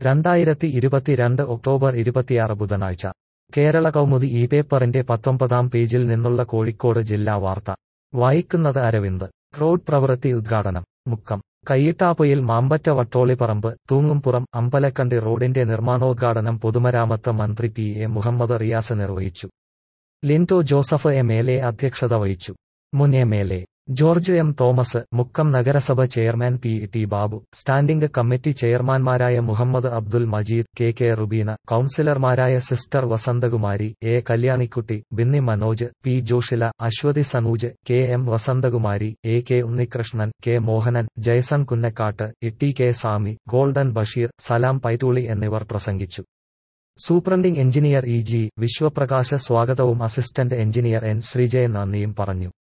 രണ്ടായിരത്തി ഇരുപത്തിരണ്ട് ഒക്ടോബർ ഇരുപത്തിയാറ് ബുധനാഴ്ച കേരള കൗമുദി ഈ പേപ്പറിന്റെ പത്തൊമ്പതാം പേജിൽ നിന്നുള്ള കോഴിക്കോട് ജില്ലാ വാർത്ത വായിക്കുന്നത് അരവിന്ദ് റോഡ് പ്രവൃത്തി ഉദ്ഘാടനം മുക്കം കയ്യിട്ടാപ്പൊയിൽ മാമ്പറ്റ വട്ടോളിപ്പറമ്പ് തൂങ്ങുംപുറം അമ്പലക്കണ്ടി റോഡിന്റെ നിർമ്മാണോദ്ഘാടനം പൊതുമരാമത്ത് മന്ത്രി പി എ മുഹമ്മദ് റിയാസ് നിർവഹിച്ചു Linto Joseph M L A അധ്യക്ഷത വഹിച്ചു മുൻ M L A George M Thomas Mukkam നഗരസഭ chairman P T Babu standing committee ചെയർമാൻമാരായ മുഹമ്മദ് അബ്ദുൽ മജീദ് കെ കെ റുബീന കൌൺസിലർമാരായ sister Vasanthakumari A Kalyanikutty Binny Manoj P Joshila Aswathy Sanuj K M Vasanthakumari A K Unnikrishnan K Mohanan Jaison Kunnakkattu Itty K Sami golden Basheer Salam Paitooli എന്നിവർ പ്രസംഗിച്ചു superintending engineer E G Viswaprakash സ്വാഗതവും അസിസ്റ്റന്റ് എഞ്ചിനീയർ എൻ ശ്രീജയൻ നന്ദിയും പറഞ്ഞു